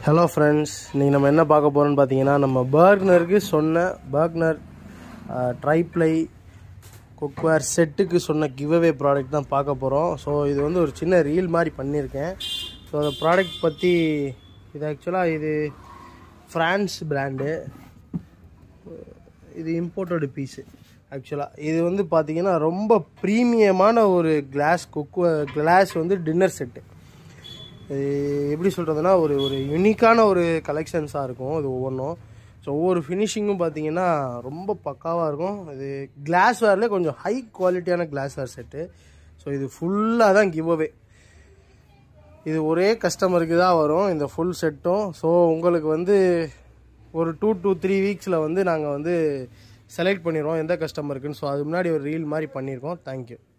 hello friends இன்றைக்கி நம்ம என்ன பார்க்க போகிறோம்னு பார்த்தீங்கன்னா நம்ம பர்க்னருக்கு சொன்ன பர்க்னர் ட்ரைப்ளை குக்வேர் செட்டுக்கு சொன்ன கிவ்அவே ப்ராடக்ட் தான் பார்க்க போகிறோம் ஸோ இது வந்து ஒரு சின்ன ரீல் மாதிரி பண்ணியிருக்கேன் ஸோ அந்த ப்ராடக்ட் பற்றி இது ஆக்சுவலாக இது ஃப்ரான்ஸ் பிராண்டு இது இம்போர்ட்டடு பீஸு ஆக்சுவலாக இது வந்து பார்த்தீங்கன்னா ரொம்ப ப்ரீமியமான ஒரு கிளாஸ் குக் கிளாஸ் வந்து டின்னர் செட்டு இது எப்படி சொல்கிறதுனா ஒரு ஒரு யூனிக்கான ஒரு கலெக்ஷன்ஸாக இருக்கும் இது ஒவ்வொன்றும் ஸோ ஒவ்வொரு ஃபினிஷிங்கும் பார்த்தீங்கன்னா ரொம்ப பக்காவாக இருக்கும் இது கிளாஸ் வேர்லேயே கொஞ்சம் ஹை குவாலிட்டியான கிளாஸ் வேர் செட்டு ஸோ இது ஃபுல்லாக தான் கிவ் அவே இது ஒரே கஸ்டமருக்கு தான் வரும் இந்த ஃபுல் செட்டும் ஸோ உங்களுக்கு வந்து ஒரு டூ டூ த்ரீ வீக்ஸில் வந்து நாங்கள் வந்து செலக்ட் பண்ணிடுவோம் எந்த கஸ்டமருக்குன்னு ஸோ அது முன்னாடி ஒரு ரீல் மாதிரி பண்ணியிருக்கோம் தேங்க்யூ